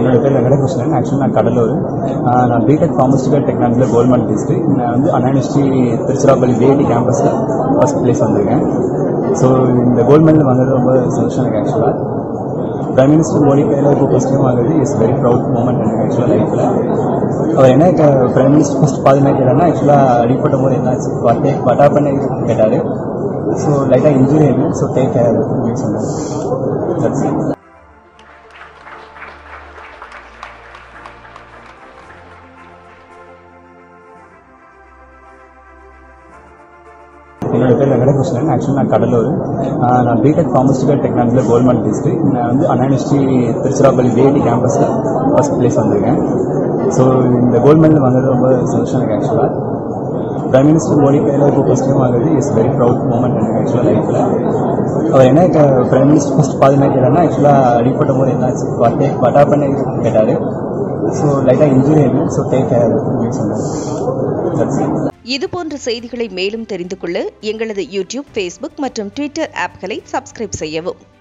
என்னோட பேர் வெங்கடகிருஷ்ணன் ஆக்சுவலி நான் கடலூர் ஆஹ் நான் பிடெக் ஃபார்மசிட்டிக்கல் டெக்னாலஜியில் கோல்ட் மெடல் டெஸ்ட்டு நான் வந்து அண்ணா யூனிவர்சிட்டி திருச்சிராப்பள்ளி ஜேடி கேம்பஸில் ஃபஸ்ட் ப்ளேஸ் வந்திருக்கேன் ஸோ இந்த கோல்ட் மெடல் வாங்குறது ரொம்ப சந்தோஷம் எனக்கு ஆக்சுவலாக பிரைம் மினிஸ்டர் மோடி கையில் இப்போ ஃபஸ்ட் டைம் வாங்குறது இஸ் வெரி ப்ரௌட் மூமெண்ட் எனக்கு ஆக்சுவலாக லைஃப்பில் அவர் என்ன பிரைம் மினிஸ்டர் ஃபஸ்ட் பாதி என்ன கேட்டார்னா ஆக்சுவலாக அடிப்பட்ட போது என்னாச்சு பட்டே பட்டா பண்ண கேட்டார் ஸோ லைட்டாக இன்ஜுரி இல்லை ஸோ டேக் கேர் அப்படின்னு சொன்னார் That's it. என்னோட பேர் வெங்கடகிருஷ்ணன் ஆக்சுவலி நான் கடலூர் ஆஹ் நான் பிடெக் ஃபார்மசிட்டிக்கல் டெக்னாலஜியில் கோல்ட் மெடல் டெஸ்ட்டு நான் வந்து அண்ணா யூனிவர்சிட்டி திருச்சிராப்பள்ளி ஜேடி கேம்பஸில் ஃபஸ்ட் ப்ளேஸ் வந்திருக்கேன் ஸோ இந்த கோல்ட் மெடல் வாங்குறது ரொம்ப சந்தோஷம் எனக்கு ஆக்சுவலாக பிரைம் மினிஸ்டர் மோடி கையில் இப்போ ஃபஸ்ட் டைம் வாங்குறது இஸ் வெரி ப்ரௌட் மூமெண்ட் எனக்கு ஆக்சுவலாக லைஃப்பில் அவர் என்ன பிரைம் மினிஸ்டர் ஃபஸ்ட் பாதி என்ன கேட்டார்னா ஆக்சுவலாக அடிப்பட்ட போது என்னாச்சு பட்டே பட்டா பண்ண கேட்டார் ஸோ லைட்டாக இன்ஜுரி இல்லை ஸோ டேக் கேர் அப்படின்னு சொன்னார் That's it. இதுபோன்ற செய்திகளை மேலும் தெரிந்து கொள்ள எங்களது யூடியூப் ஃபேஸ்புக் மற்றும் ட்விட்டர் ஆப்களை சப்ஸ்கிரைப் செய்யவும்